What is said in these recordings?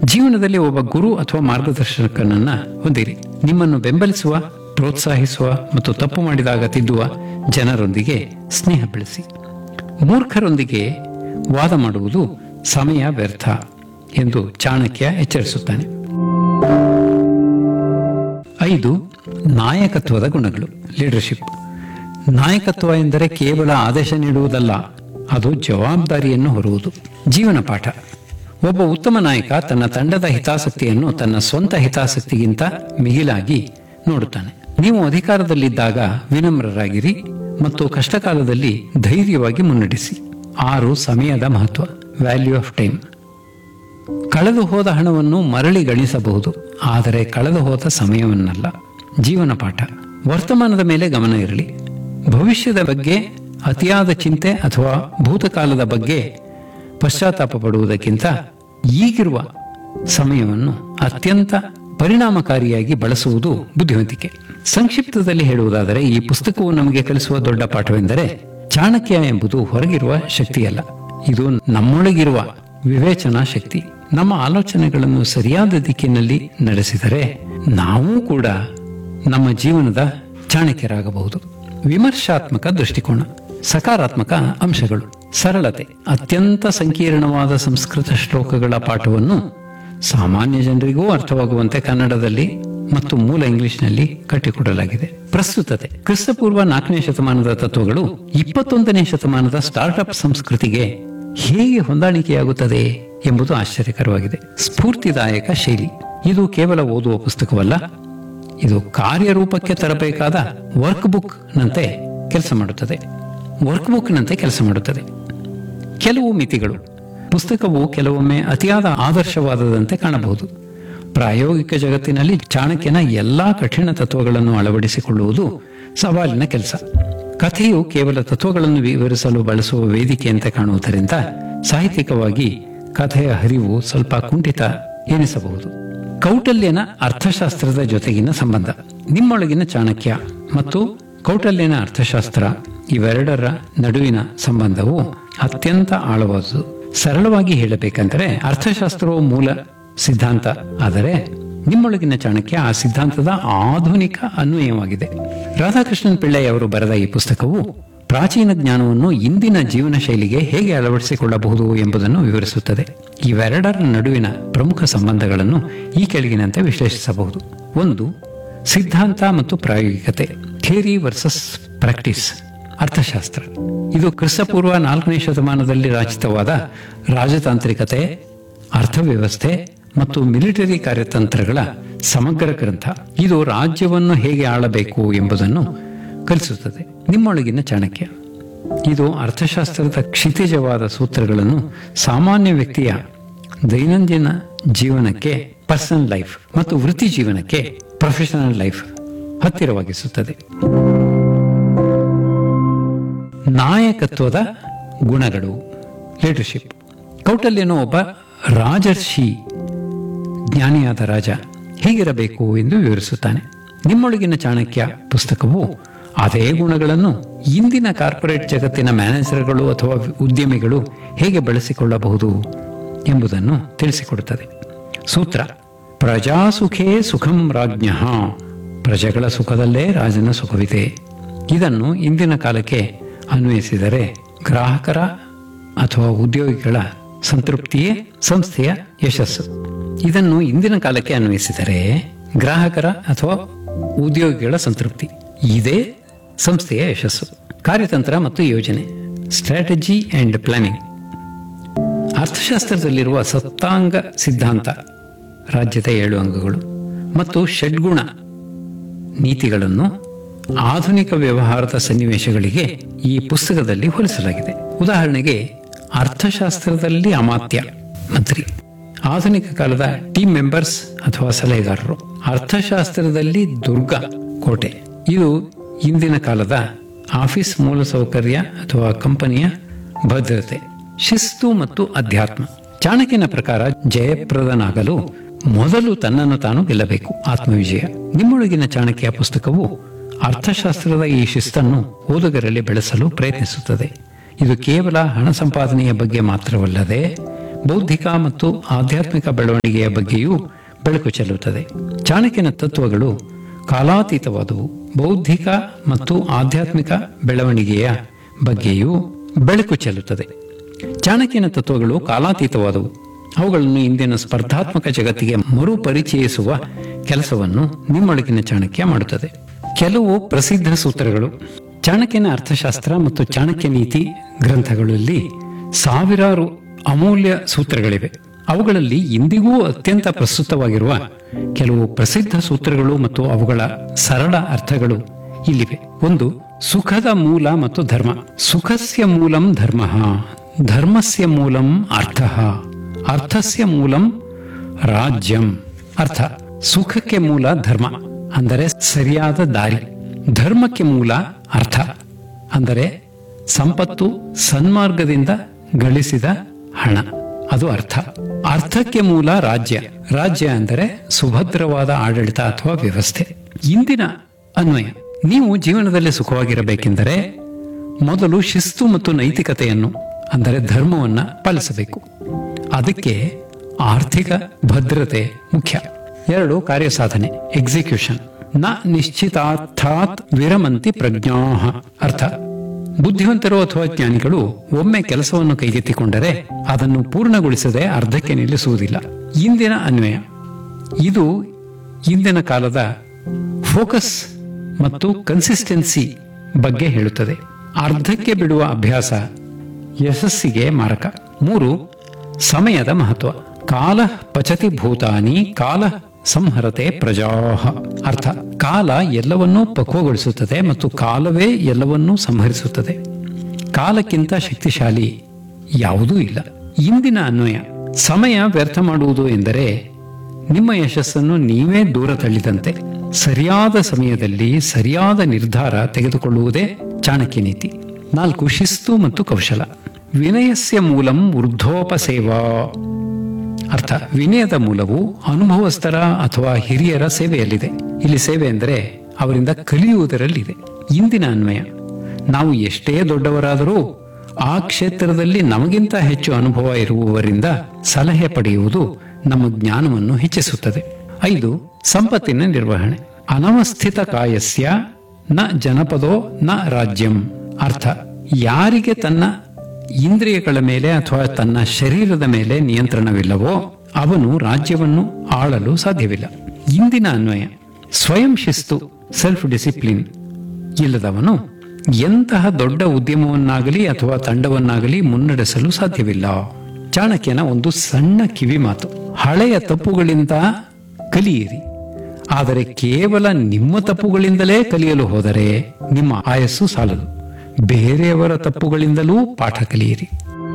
ಜೀವನದಲ್ಲಿ ಒಬ್ಬ ಗುರು ಅಥವಾ ಮಾರ್ಗದರ್ಶಕನನ್ನ ಹೊಂದಿರಿ ನಿಮ್ಮನ್ನು ಬೆಂಬಲಿಸುವ ಪ್ರೋತ್ಸಾಹಿಸುವ ಮತ್ತು ತಪ್ಪು ಮಾಡಿದಾಗ ತಿದ್ದುವ ಜನರೊಂದಿಗೆ ಸ್ನೇಹ ಬೆಳೆಸಿ ಮೂರ್ಖರೊಂದಿಗೆ ವಾದ ಮಾಡುವುದು ಸಮಯ ವ್ಯರ್ಥ ಎಂದು ಚಾಣಕ್ಯ ಎಚ್ಚರಿಸುತ್ತಾನೆ ಐದು ನಾಯಕತ್ವದ ಗುಣಗಳು ಲೀಡರ್ಶಿಪ್ ನಾಯಕತ್ವ ಎಂದರೆ ಕೇವಲ ಆದೇಶ ನೀಡುವುದಲ್ಲ ಅದು ಜವಾಬ್ದಾರಿಯನ್ನು ಹೊರುವುದು ಜೀವನ ಪಾಠ ಒಬ್ಬ ಉತ್ತಮ ನಾಯಕ ತನ್ನ ತಂಡದ ಹಿತಾಸಕ್ತಿಯನ್ನು ತನ್ನ ಸ್ವಂತ ಹಿತಾಸಕ್ತಿಗಿಂತ ಮಿಗಿಲಾಗಿ ನೋಡುತ್ತಾನೆ ನೀವು ಅಧಿಕಾರದಲ್ಲಿದ್ದಾಗ ವಿನಮ್ರರಾಗಿರಿ ಮತ್ತು ಕಷ್ಟಕಾಲದಲ್ಲಿ ಧೈರ್ಯವಾಗಿ ಮುನ್ನಡೆಸಿ ಆರು ಸಮಯದ ಮಹತ್ವ ವ್ಯಾಲ್ಯೂ ಆಫ್ ಟೈಮ್ ಕಳೆದು ಹೋದ ಹಣವನ್ನು ಮರಳಿ ಗಳಿಸಬಹುದು ಆದರೆ ಕಳೆದು ಹೋದ ಸಮಯವನ್ನಲ್ಲ ಜೀವನ ಪಾಠ ವರ್ತಮಾನದ ಮೇಲೆ ಗಮನ ಇರಲಿ ಭವಿಷ್ಯದ ಬಗ್ಗೆ ಅತಿಯಾದ ಚಿಂತೆ ಅಥವಾ ಭೂತಕಾಲದ ಬಗ್ಗೆ ಪಶ್ಚಾತ್ತಾಪ ಪಡುವುದಕ್ಕಿಂತ ಈಗಿರುವ ಸಮಯವನ್ನು ಅತ್ಯಂತ ಪರಿಣಾಮಕಾರಿಯಾಗಿ ಬಳಸುವುದು ಬುದ್ಧಿವಂತಿಕೆ ಸಂಕ್ಷಿಪ್ತದಲ್ಲಿ ಹೇಳುವುದಾದರೆ ಈ ಪುಸ್ತಕವು ನಮಗೆ ಕಲಿಸುವ ದೊಡ್ಡ ಪಾಠವೆಂದರೆ ಚಾಣಕ್ಯ ಎಂಬುದು ಹೊರಗಿರುವ ಶಕ್ತಿಯಲ್ಲ ಇದು ನಮ್ಮೊಳಗಿರುವ ವಿವೇಚನಾ ಶಕ್ತಿ ನಮ್ಮ ಆಲೋಚನೆಗಳನ್ನು ಸರಿಯಾದ ದಿಕ್ಕಿನಲ್ಲಿ ನಡೆಸಿದರೆ ನಾವೂ ಕೂಡ ನಮ್ಮ ಜೀವನದ ಚಾಣಕ್ಯರಾಗಬಹುದು ವಿಮರ್ಶಾತ್ಮಕ ದೃಷ್ಟಿಕೋನ ಸಕಾರಾತ್ಮಕ ಅಂಶಗಳು ಸರಳತೆ ಅತ್ಯಂತ ಸಂಕೀರ್ಣವಾದ ಸಂಸ್ಕೃತ ಶ್ಲೋಕಗಳ ಪಾಠವನ್ನು ಸಾಮಾನ್ಯ ಜನರಿಗೂ ಅರ್ಥವಾಗುವಂತೆ ಕನ್ನಡದಲ್ಲಿ ಮತ್ತು ಮೂಲ ಇಂಗ್ಲಿಷ್ನಲ್ಲಿ ಕಟ್ಟಿಕೊಡಲಾಗಿದೆ ಪ್ರಸ್ತುತತೆ ಕ್ರಿಸ್ತಪೂರ್ವ ನಾಲ್ಕನೇ ಶತಮಾನದ ತತ್ವಗಳು ಇಪ್ಪತ್ತೊಂದನೇ ಶತಮಾನದ ಸ್ಟಾರ್ಟ್ಅಪ್ ಸಂಸ್ಕೃತಿಗೆ ಹೇಗೆ ಹೊಂದಾಣಿಕೆಯಾಗುತ್ತದೆ ಎಂಬುದು ಆಶ್ಚರ್ಯಕರವಾಗಿದೆ ಸ್ಫೂರ್ತಿದಾಯಕ ಶೈಲಿ ಇದು ಕೇವಲ ಓದುವ ಪುಸ್ತಕವಲ್ಲ ಇದು ಕಾರ್ಯರೂಪಕ್ಕೆ ತರಬೇಕಾದ ವರ್ಕ್ ಬುಕ್ ನಂತೆ ಕೆಲಸ ಮಾಡುತ್ತದೆ ವರ್ಕ್ ಬುಕ್ ನಂತೆ ಕೆಲಸ ಮಾಡುತ್ತದೆ ಕೆಲವು ಮಿತಿಗಳು ಪುಸ್ತಕವು ಕೆಲವೊಮ್ಮೆ ಅತಿಯಾದ ಆದರ್ಶವಾದದಂತೆ ಕಾಣಬಹುದು ಪ್ರಾಯೋಗಿಕ ಜಗತ್ತಿನಲ್ಲಿ ಚಾಣಕ್ಯನ ಎಲ್ಲಾ ಕಠಿಣ ತತ್ವಗಳನ್ನು ಅಳವಡಿಸಿಕೊಳ್ಳುವುದು ಸವಾಲಿನ ಕೆಲಸ ಕಥೆಯು ಕೇವಲ ತತ್ವಗಳನ್ನು ವಿವರಿಸಲು ಬಳಸುವ ವೇದಿಕೆಯಂತೆ ಕಾಣುವುದರಿಂದ ಸಾಹಿತ್ಯಿಕವಾಗಿ ಕಥೆಯ ಹರಿವು ಸ್ವಲ್ಪ ಕುಂಠಿತ ಎನಿಸಬಹುದು ಕೌಟಲ್ಯನ ಅರ್ಥಶಾಸ್ತ್ರದ ಜೊತೆಗಿನ ಸಂಬಂಧ ನಿಮ್ಮೊಳಗಿನ ಚಾಣಕ್ಯ ಮತ್ತು ಕೌಟಲ್ಯನ ಅರ್ಥಶಾಸ್ತ್ರ ಇವೆರಡರ ನಡುವಿನ ಸಂಬಂಧವು ಅತ್ಯಂತ ಆಳವಾದುದು ಸರಳವಾಗಿ ಹೇಳಬೇಕೆಂದರೆ ಅರ್ಥಶಾಸ್ತ್ರವು ಮೂಲ ಸಿದ್ಧಾಂತ ಆದರೆ ನಿಮ್ಮೊಳಗಿನ ಚಾಣಕ್ಯ ಆ ಸಿದ್ಧಾಂತದ ಆಧುನಿಕ ಅನ್ವಯವಾಗಿದೆ ರಾಧಾಕೃಷ್ಣನ್ ಪಿಳ್ಳೈ ಅವರು ಬರೆದ ಈ ಪುಸ್ತಕವು ಪ್ರಾಚೀನ ಜ್ಞಾನವನ್ನು ಇಂದಿನ ಜೀವನ ಶೈಲಿಗೆ ಹೇಗೆ ಅಳವಡಿಸಿಕೊಳ್ಳಬಹುದು ಎಂಬುದನ್ನು ವಿವರಿಸುತ್ತದೆ ಇವೆರಡರ ನಡುವಿನ ಪ್ರಮುಖ ಸಂಬಂಧಗಳನ್ನು ಈ ಕೆಳಗಿನಂತೆ ವಿಶ್ಲೇಷಿಸಬಹುದು ಒಂದು ಸಿದ್ಧಾಂತ ಮತ್ತು ಪ್ರಾಯೋಗಿಕತೆ ಥಿಯರಿ ವರ್ಸಸ್ ಪ್ರಾಕ್ಟೀಸ್ ಅರ್ಥಶಾಸ್ತ್ರ ಇದು ಕ್ರಿಸ್ತಪೂರ್ವ ನಾಲ್ಕನೇ ಶತಮಾನದಲ್ಲಿ ರಚಿತವಾದ ರಾಜತಾಂತ್ರಿಕತೆ ಅರ್ಥವ್ಯವಸ್ಥೆ ಮತ್ತು ಮಿಲಿಟರಿ ಕಾರ್ಯತಂತ್ರಗಳ ಸಮಗ್ರ ಗ್ರಂಥ ಇದು ರಾಜ್ಯವನ್ನು ಹೇಗೆ ಆಳಬೇಕು ಎಂಬುದನ್ನು ಕಲಿಸುತ್ತದೆ ನಿಮ್ಮೊಳಗಿನ ಚಾಣಕ್ಯ ಇದು ಅರ್ಥಶಾಸ್ತ್ರದ ಕ್ಷಿತಿಜವಾದ ಸೂತ್ರಗಳನ್ನು ಸಾಮಾನ್ಯ ವ್ಯಕ್ತಿಯ ದೈನಂದಿನ ಜೀವನಕ್ಕೆ ಪರ್ಸನಲ್ ಲೈಫ್ ಮತ್ತು ವೃತ್ತಿ ಜೀವನಕ್ಕೆ ಪ್ರೊಫೆಷನಲ್ ಲೈಫ್ ಹತ್ತಿರವಾಗಿಸುತ್ತದೆ ನಾಯಕತ್ವದ ಗುಣಗಳು ಲೀಡರ್ಶಿಪ್ ಕೌಟಲ್ಯನು ಒಬ್ಬ ರಾಜರ್ಷಿ ಜ್ಞಾನಿಯಾದ ರಾಜ ಹೇಗಿರಬೇಕು ಎಂದು ವಿವರಿಸುತ್ತಾನೆ ನಿಮ್ಮೊಳಗಿನ ಚಾಣಕ್ಯ ಪುಸ್ತಕವು ಅದೇ ಗುಣಗಳನ್ನು ಇಂದಿನ ಕಾರ್ಪೊರೇಟ್ ಜಗತ್ತಿನ ಮ್ಯಾನೇಜರ್ಗಳು ಅಥವಾ ಉದ್ಯಮಿಗಳು ಹೇಗೆ ಬಳಸಿಕೊಳ್ಳಬಹುದು ಎಂಬುದನ್ನು ತಿಳಿಸಿಕೊಡುತ್ತದೆ ಸೂತ್ರ ಪ್ರಜಾಸುಖೇ ಸುಖಂ ರಾಜ್ಞ ಪ್ರಜೆಗಳ ಸುಖದಲ್ಲೇ ರಾಜನ ಸುಖವಿದೆ ಇದನ್ನು ಇಂದಿನ ಕಾಲಕ್ಕೆ ಅನ್ವಯಿಸಿದರೆ ಗ್ರಾಹಕರ ಅಥವಾ ಉದ್ಯೋಗಿಗಳ ಸಂತೃಪ್ತಿಯೇ ಸಂಸ್ಥೆಯ ಯಶಸ್ಸು ಇದನ್ನು ಇಂದಿನ ಕಾಲಕ್ಕೆ ಅನ್ವಯಿಸಿದರೆ ಗ್ರಾಹಕರ ಅಥವಾ ಉದ್ಯೋಗಿಗಳ ಸಂತೃಪ್ತಿ ಇದೇ ಸಂಸ್ಥೆಯ ಯಶಸ್ಸು ಕಾರ್ಯತಂತ್ರ ಮತ್ತು ಯೋಜನೆ ಸ್ಟ್ರಾಟಜಿ ಅಂಡ್ ಪ್ಲಾನಿಂಗ್ ಅರ್ಥಶಾಸ್ತ್ರದಲ್ಲಿರುವ ಸತ್ತಾಂಗ ಸಿದ್ಧಾಂತ ರಾಜ್ಯದ ಏಳು ಅಂಗಗಳು ಮತ್ತು ಷಡ್ಗುಣ ನೀತಿಗಳನ್ನು ಆಧುನಿಕ ವ್ಯವಹಾರದ ಸನ್ನಿವೇಶಗಳಿಗೆ ಈ ಪುಸ್ತಕದಲ್ಲಿ ಹೋಲಿಸಲಾಗಿದೆ ಉದಾಹರಣೆಗೆ ಅರ್ಥಶಾಸ್ತ್ರದಲ್ಲಿ ಅಮಾತ್ಯ ಮಂತ್ರಿ ಆಧುನಿಕ ಕಾಲದ ಟೀಮ್ ಮೆಂಬರ್ಸ್ ಅಥವಾ ಸಲಹೆಗಾರರು ಅರ್ಥಶಾಸ್ತ್ರದಲ್ಲಿ ದುರ್ಗ ಕೋಟೆ ಇದು ಇಂದಿನ ಕಾಲದ ಆಫೀಸ್ ಮೂಲಸೌಕರ್ಯ ಅಥವಾ ಕಂಪನಿಯ ಭದ್ರತೆ ಶಿಸ್ತು ಮತ್ತು ಅಧ್ಯಾತ್ಮ ಚಾಣಕ್ಯನ ಪ್ರಕಾರ ಜಯಪ್ರದನಾಗಲು ಮೊದಲು ತನ್ನನ್ನು ತಾನು ಗೆಲ್ಲಬೇಕು ಆತ್ಮವಿಜಯ ನಿಮ್ಮೊಳಗಿನ ಚಾಣಕ್ಯ ಪುಸ್ತಕವು ಅರ್ಥಶಾಸ್ತ್ರದ ಈ ಶಿಸ್ತನ್ನು ಓದುಗರಲ್ಲಿ ಬೆಳೆಸಲು ಪ್ರಯತ್ನಿಸುತ್ತದೆ ಇದು ಕೇವಲ ಹಣ ಸಂಪಾದನೆಯ ಬಗ್ಗೆ ಮಾತ್ರವಲ್ಲದೆ ಬೌದ್ಧಿಕ ಮತ್ತು ಆಧ್ಯಾತ್ಮಿಕ ಬೆಳವಣಿಗೆಯ ಬಗ್ಗೆಯೂ ಬೆಳಕು ಚೆಲ್ಲುತ್ತದೆ ಚಾಣಕ್ಯನ ತತ್ವಗಳು ಕಾಲಾತೀತವಾದವು ಬೌದ್ಧಿಕ ಮತ್ತು ಆಧ್ಯಾತ್ಮಿಕ ಬೆಳವಣಿಗೆಯ ಬಗ್ಗೆಯೂ ಬೆಳಕು ಚೆಲ್ಲುತ್ತದೆ ಚಾಣಕ್ಯನ ತತ್ವಗಳು ಕಾಲಾತೀತವಾದವು ಅವುಗಳನ್ನು ಇಂದಿನ ಸ್ಪರ್ಧಾತ್ಮಕ ಜಗತ್ತಿಗೆ ಮರುಪರಿಚಯಿಸುವ ಕೆಲಸವನ್ನು ನಿಮ್ಮೊಳಗಿನ ಚಾಣಕ್ಯ ಮಾಡುತ್ತದೆ ಕೆಲವು ಪ್ರಸಿದ್ಧ ಸೂತ್ರಗಳು ಚಾಣಕ್ಯನ ಅರ್ಥಶಾಸ್ತ್ರ ಮತ್ತು ಚಾಣಕ್ಯ ನೀತಿ ಗ್ರಂಥಗಳಲ್ಲಿ ಸಾವಿರಾರು ಅಮೂಲ್ಯ ಸೂತ್ರಗಳಿವೆ ಅವುಗಳಲ್ಲಿ ಇಂದಿಗೂ ಅತ್ಯಂತ ಪ್ರಸ್ತುತವಾಗಿರುವ ಕೆಲವು ಪ್ರಸಿದ್ಧ ಸೂತ್ರಗಳು ಮತ್ತು ಅವುಗಳ ಸರಳ ಅರ್ಥಗಳು ಇಲ್ಲಿವೆ ಒಂದು ಸುಖದ ಮೂಲ ಮತ್ತು ಧರ್ಮ ಸುಖಸ್ಯ ಮೂಲಂ ಧರ್ಮ ಧರ್ಮಸ್ಯ ಮೂಲಂ ಅರ್ಥ ಅರ್ಥಸ್ಯ ಮೂಲಂ ರಾಜ್ಯಂ ಅರ್ಥ ಸುಖಕ್ಕೆ ಮೂಲ ಧರ್ಮ ಅಂದರೆ ಸರಿಯಾದ ದಾರಿ ಧರ್ಮಕ್ಕೆ ಮೂಲ ಅರ್ಥ ಅಂದರೆ ಸಂಪತ್ತು ಸನ್ಮಾರ್ಗದಿಂದ ಗಳಿಸಿದ ಹಣ ಅದು ಅರ್ಥ ಅರ್ಥಕ್ಕೆ ಮೂಲ ರಾಜ್ಯ ರಾಜ್ಯ ಅಂದರೆ ಸುಭದ್ರವಾದ ಆಡಳಿತ ಅಥವಾ ವ್ಯವಸ್ಥೆ ಇಂದಿನ ಅನ್ವಯ ನೀವು ಜೀವನದಲ್ಲಿ ಸುಖವಾಗಿರಬೇಕೆಂದರೆ ಮೊದಲು ಶಿಸ್ತು ಮತ್ತು ನೈತಿಕತೆಯನ್ನು ಅಂದರೆ ಧರ್ಮವನ್ನ ಪಾಲಿಸಬೇಕು ಅದಕ್ಕೆ ಆರ್ಥಿಕ ಭದ್ರತೆ ಮುಖ್ಯ ಎರಡು ಕಾರ್ಯಸಾಧನೆ ಎಕ್ಸಿಕ್ಯೂಷನ್ ನ ನಿಶ್ಚಿತಾರ್ಥಾತ್ ವಿರಮಂತಿ ಪ್ರಜ್ಞಾ ಅರ್ಥ ಬುದ್ಧಿವಂತರು ಅಥವಾ ಜ್ಞಾನಿಗಳು ಒಮ್ಮೆ ಕೆಲಸವನ್ನು ಕೈಗೆತ್ತಿಕೊಂಡರೆ ಅದನ್ನು ಪೂರ್ಣಗೊಳಿಸದೆ ಅರ್ಧಕ್ಕೆ ನಿಲ್ಲಿಸುವುದಿಲ್ಲ ಇಂದಿನ ಅನ್ವಯ ಇದು ಇಂದಿನ ಕಾಲದ ಫೋಕಸ್ ಮತ್ತು ಕನ್ಸಿಸ್ಟೆನ್ಸಿ ಬಗ್ಗೆ ಹೇಳುತ್ತದೆ ಅರ್ಧಕ್ಕೆ ಬಿಡುವ ಅಭ್ಯಾಸ ಯಶಸ್ಸಿಗೆ ಮಾರಕ ಮೂರು ಸಮಯದ ಮಹತ್ವ ಕಾಲ ಪಚತಿ ಭೂತಾನಿ ಕಾಲ ಸಂಹರತೆ ಪ್ರಜಾಹ ಅರ್ಥ ಕಾಲ ಎಲ್ಲವನ್ನೂ ಪಕ್ವಗೊಳಿಸುತ್ತದೆ ಮತ್ತು ಕಾಲವೇ ಎಲ್ಲವನ್ನೂ ಸಂಹರಿಸುತ್ತದೆ ಕಾಲಕ್ಕಿಂತ ಶಕ್ತಿಶಾಲಿ ಯಾವುದೂ ಇಲ್ಲ ಇಂದಿನ ಅನ್ವಯ ಸಮಯ ವ್ಯರ್ಥ ಮಾಡುವುದು ಎಂದರೆ ನಿಮ್ಮ ಯಶಸ್ಸನ್ನು ನೀವೇ ದೂರ ತಳ್ಳಿದಂತೆ ಸರಿಯಾದ ಸಮಯದಲ್ಲಿ ಸರಿಯಾದ ನಿರ್ಧಾರ ತೆಗೆದುಕೊಳ್ಳುವುದೇ ಚಾಣಕ್ಯ ನೀತಿ ನಾಲ್ಕು ಶಿಸ್ತು ಮತ್ತು ಕೌಶಲ ವಿನಯಸ್ಯ ಮೂಲಂ ವೃದ್ಧೋಪಸೇವಾ ಅರ್ಥ ವಿನಯದ ಮೂಲವು ಅನುಭವಸ್ಥರ ಅಥವಾ ಹಿರಿಯರ ಸೇವೆಯಲ್ಲಿದೆ ಇಲ್ಲಿ ಸೇವೆ ಎಂದರೆ ಅವರಿಂದ ಕಲಿಯುವುದರಲ್ಲಿದೆ ಇಂದಿನ ಅನ್ವಯ ನಾವು ಎಷ್ಟೇ ದೊಡ್ಡವರಾದರೂ ಆ ಕ್ಷೇತ್ರದಲ್ಲಿ ನಮಗಿಂತ ಹೆಚ್ಚು ಅನುಭವ ಇರುವವರಿಂದ ಸಲಹೆ ಪಡೆಯುವುದು ನಮ್ಮ ಜ್ಞಾನವನ್ನು ಹೆಚ್ಚಿಸುತ್ತದೆ ಐದು ಸಂಪತ್ತಿನ ನಿರ್ವಹಣೆ ಅನವಸ್ಥಿತ ಕಾಯಸ್ಯ ನ ಜನಪದೋ ನ ರಾಜ್ಯಂ ಅರ್ಥ ಯಾರಿಗೆ ತನ್ನ ಇಂದ್ರಿಯಗಳ ಮೇಲೆ ಅಥವಾ ತನ್ನ ಶರೀರದ ಮೇಲೆ ನಿಯಂತ್ರಣವಿಲ್ಲವೋ ಅವನು ರಾಜ್ಯವನ್ನು ಆಳಲು ಸಾಧ್ಯವಿಲ್ಲ ಇಂದಿನ ಅನ್ವಯ ಸ್ವಯಂ ಶಿಸ್ತು ಸೆಲ್ಫ್ ಡಿಸಿಪ್ಲಿನ್ ಇಲ್ಲದವನು ಎಂತಹ ದೊಡ್ಡ ಉದ್ಯಮವನ್ನಾಗಲಿ ಅಥವಾ ತಂಡವನ್ನಾಗಲಿ ಮುನ್ನಡೆಸಲು ಸಾಧ್ಯವಿಲ್ಲ ಚಾಣಕ್ಯನ ಒಂದು ಸಣ್ಣ ಕಿವಿ ಮಾತು ಹಳೆಯ ತಪ್ಪುಗಳಿಂದ ಕಲಿಯಿರಿ ಆದರೆ ಕೇವಲ ನಿಮ್ಮ ತಪ್ಪುಗಳಿಂದಲೇ ಕಲಿಯಲು ಹೋದರೆ ನಿಮ್ಮ ಆಯಸ್ಸು ಸಾಲದು ಬೇರೆಯವರ ತಪ್ಪುಗಳಿಂದಲೂ ಪಾಠ ಕಲಿಯಿರಿ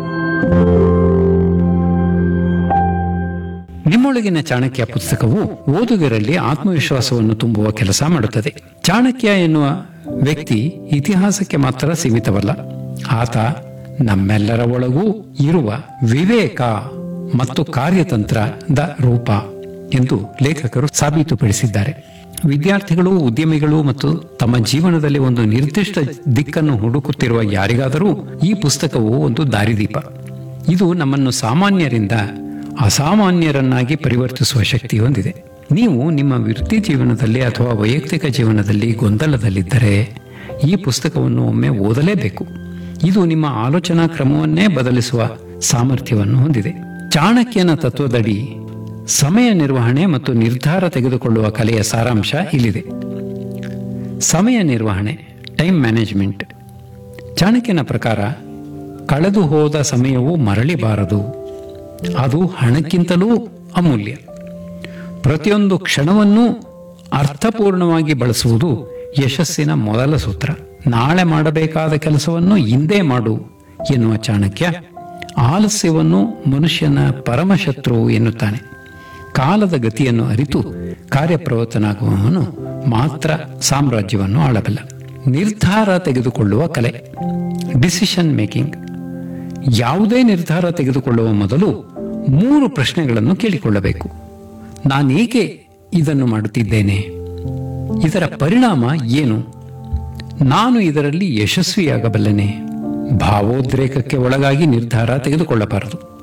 ನಿಮ್ಮೊಳಗಿನ ಚಾಣಕ್ಯ ಪುಸ್ತಕವು ಓದುಗರಲ್ಲಿ ಆತ್ಮವಿಶ್ವಾಸವನ್ನು ತುಂಬುವ ಕೆಲಸ ಮಾಡುತ್ತದೆ ಚಾಣಕ್ಯ ಎನ್ನುವ ವ್ಯಕ್ತಿ ಇತಿಹಾಸಕ್ಕೆ ಮಾತ್ರ ಸೀಮಿತವಲ್ಲ ಆತ ನಮ್ಮೆಲ್ಲರ ಒಳಗೂ ಇರುವ ವಿವೇಕ ಮತ್ತು ಕಾರ್ಯತಂತ್ರದ ರೂಪ ಎಂದು ಲೇಖಕರು ಸಾಬೀತುಪಡಿಸಿದ್ದಾರೆ ವಿದ್ಯಾರ್ಥಿಗಳು ಉದ್ಯಮಿಗಳು ಮತ್ತು ತಮ್ಮ ಜೀವನದಲ್ಲಿ ಒಂದು ನಿರ್ದಿಷ್ಟ ದಿಕ್ಕನ್ನು ಹುಡುಕುತ್ತಿರುವ ಯಾರಿಗಾದರೂ ಈ ಪುಸ್ತಕವು ಒಂದು ದಾರಿದೀಪ ಇದು ನಮ್ಮನ್ನು ಸಾಮಾನ್ಯರಿಂದ ಅಸಾಮಾನ್ಯರನ್ನಾಗಿ ಪರಿವರ್ತಿಸುವ ಶಕ್ತಿ ಹೊಂದಿದೆ ನೀವು ನಿಮ್ಮ ವೃತ್ತಿ ಜೀವನದಲ್ಲಿ ಅಥವಾ ವೈಯಕ್ತಿಕ ಜೀವನದಲ್ಲಿ ಗೊಂದಲದಲ್ಲಿದ್ದರೆ ಈ ಪುಸ್ತಕವನ್ನು ಒಮ್ಮೆ ಓದಲೇಬೇಕು ಇದು ನಿಮ್ಮ ಆಲೋಚನಾ ಕ್ರಮವನ್ನೇ ಬದಲಿಸುವ ಸಾಮರ್ಥ್ಯವನ್ನು ಹೊಂದಿದೆ ಚಾಣಕ್ಯನ ತತ್ವದಡಿ ಸಮಯ ನಿರ್ವಹಣೆ ಮತ್ತು ನಿರ್ಧಾರ ತೆಗೆದುಕೊಳ್ಳುವ ಕಲೆಯ ಸಾರಾಂಶ ಇಲ್ಲಿದೆ ಸಮಯ ನಿರ್ವಹಣೆ ಟೈಮ್ ಮ್ಯಾನೇಜ್ಮೆಂಟ್ ಚಾಣಕ್ಯನ ಪ್ರಕಾರ ಕಳೆದು ಹೋದ ಸಮಯವು ಮರಳಿಬಾರದು ಅದು ಹಣಕ್ಕಿಂತಲೂ ಅಮೂಲ್ಯ ಪ್ರತಿಯೊಂದು ಕ್ಷಣವನ್ನೂ ಅರ್ಥಪೂರ್ಣವಾಗಿ ಬಳಸುವುದು ಯಶಸ್ಸಿನ ಮೊದಲ ಸೂತ್ರ ನಾಳೆ ಮಾಡಬೇಕಾದ ಕೆಲಸವನ್ನು ಇಂದೇ ಮಾಡು ಎನ್ನುವ ಚಾಣಕ್ಯ ಆಲಸ್ಯವನ್ನು ಮನುಷ್ಯನ ಪರಮಶತ್ರು ಎನ್ನುತ್ತಾನೆ ಕಾಲದ ಗತಿಯನ್ನು ಅರಿತು ಕಾರ್ಯಪ್ರವೃತ್ತನಾಗುವವನು ಮಾತ್ರ ಸಾಮ್ರಾಜ್ಯವನ್ನು ಆಳಬಲ್ಲ ನಿರ್ಧಾರ ತೆಗೆದುಕೊಳ್ಳುವ ಕಲೆ ಡಿಸಿಷನ್ ಮೇಕಿಂಗ್ ಯಾವುದೇ ನಿರ್ಧಾರ ತೆಗೆದುಕೊಳ್ಳುವ ಮೊದಲು ಮೂರು ಪ್ರಶ್ನೆಗಳನ್ನು ಕೇಳಿಕೊಳ್ಳಬೇಕು ನಾನೇಕೆ ಇದನ್ನು ಮಾಡುತ್ತಿದ್ದೇನೆ ಇದರ ಪರಿಣಾಮ ಏನು ನಾನು ಇದರಲ್ಲಿ ಯಶಸ್ವಿಯಾಗಬಲ್ಲನೆ ಭಾವೋದ್ರೇಕಕ್ಕೆ ಒಳಗಾಗಿ ನಿರ್ಧಾರ ತೆಗೆದುಕೊಳ್ಳಬಾರದು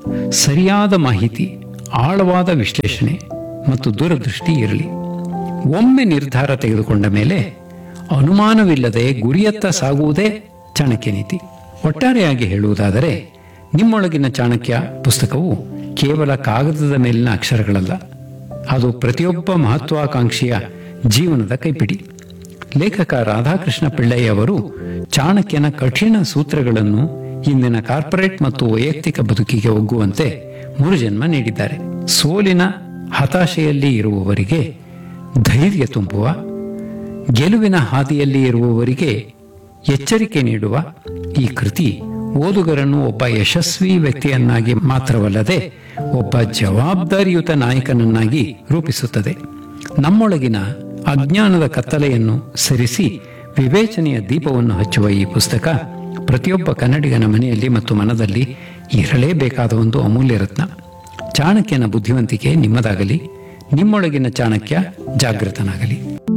ಸರಿಯಾದ ಮಾಹಿತಿ ಆಳವಾದ ವಿಶ್ಲೇಷಣೆ ಮತ್ತು ದೂರದೃಷ್ಟಿ ಇರಲಿ ಒಮ್ಮೆ ನಿರ್ಧಾರ ತೆಗೆದುಕೊಂಡ ಮೇಲೆ ಅನುಮಾನವಿಲ್ಲದೆ ಗುರಿಯತ್ತ ಸಾಗುವುದೇ ಚಾಣಕ್ಯ ನೀತಿ ಒಟ್ಟಾರೆಯಾಗಿ ಹೇಳುವುದಾದರೆ ನಿಮ್ಮೊಳಗಿನ ಚಾಣಕ್ಯ ಪುಸ್ತಕವು ಕೇವಲ ಕಾಗದದ ಮೇಲಿನ ಅಕ್ಷರಗಳಲ್ಲ ಅದು ಪ್ರತಿಯೊಬ್ಬ ಮಹತ್ವಾಕಾಂಕ್ಷಿಯ ಜೀವನದ ಕೈಪಿಡಿ ಲೇಖಕ ರಾಧಾಕೃಷ್ಣ ಪಿಳ್ಳೈ ಅವರು ಚಾಣಕ್ಯನ ಕಠಿಣ ಸೂತ್ರಗಳನ್ನು ಇಂದಿನ ಕಾರ್ಪೊರೇಟ್ ಮತ್ತು ವೈಯಕ್ತಿಕ ಬದುಕಿಗೆ ಒಗ್ಗುವಂತೆ ಮುರುಜನ್ಮ ನೀಡಿದ್ದಾರೆ ಸೋಲಿನ ಹತಾಶೆಯಲ್ಲಿ ಇರುವವರಿಗೆ ಧೈರ್ಯ ತುಂಬುವ ಗೆಲುವಿನ ಹಾದಿಯಲ್ಲಿ ಇರುವವರಿಗೆ ಎಚ್ಚರಿಕೆ ನೀಡುವ ಈ ಕೃತಿ ಓದುಗರನ್ನು ಒಬ್ಬ ಯಶಸ್ವಿ ವ್ಯಕ್ತಿಯನ್ನಾಗಿ ಮಾತ್ರವಲ್ಲದೆ ಒಬ್ಬ ಜವಾಬ್ದಾರಿಯುತ ನಾಯಕನನ್ನಾಗಿ ರೂಪಿಸುತ್ತದೆ ನಮ್ಮೊಳಗಿನ ಅಜ್ಞಾನದ ಕತ್ತಲೆಯನ್ನು ಸರಿಸಿ ವಿವೇಚನೆಯ ದೀಪವನ್ನು ಹಚ್ಚುವ ಈ ಪುಸ್ತಕ ಪ್ರತಿಯೊಬ್ಬ ಕನ್ನಡಿಗನ ಮನೆಯಲ್ಲಿ ಮತ್ತು ಮನದಲ್ಲಿ ಇರಲೇಬೇಕಾದ ಒಂದು ಅಮೂಲ್ಯ ರತ್ನ ಚಾಣಕ್ಯನ ಬುದ್ಧಿವಂತಿಕೆ ನಿಮ್ಮದಾಗಲಿ ನಿಮ್ಮೊಳಗಿನ ಚಾಣಕ್ಯ ಜಾಗೃತನಾಗಲಿ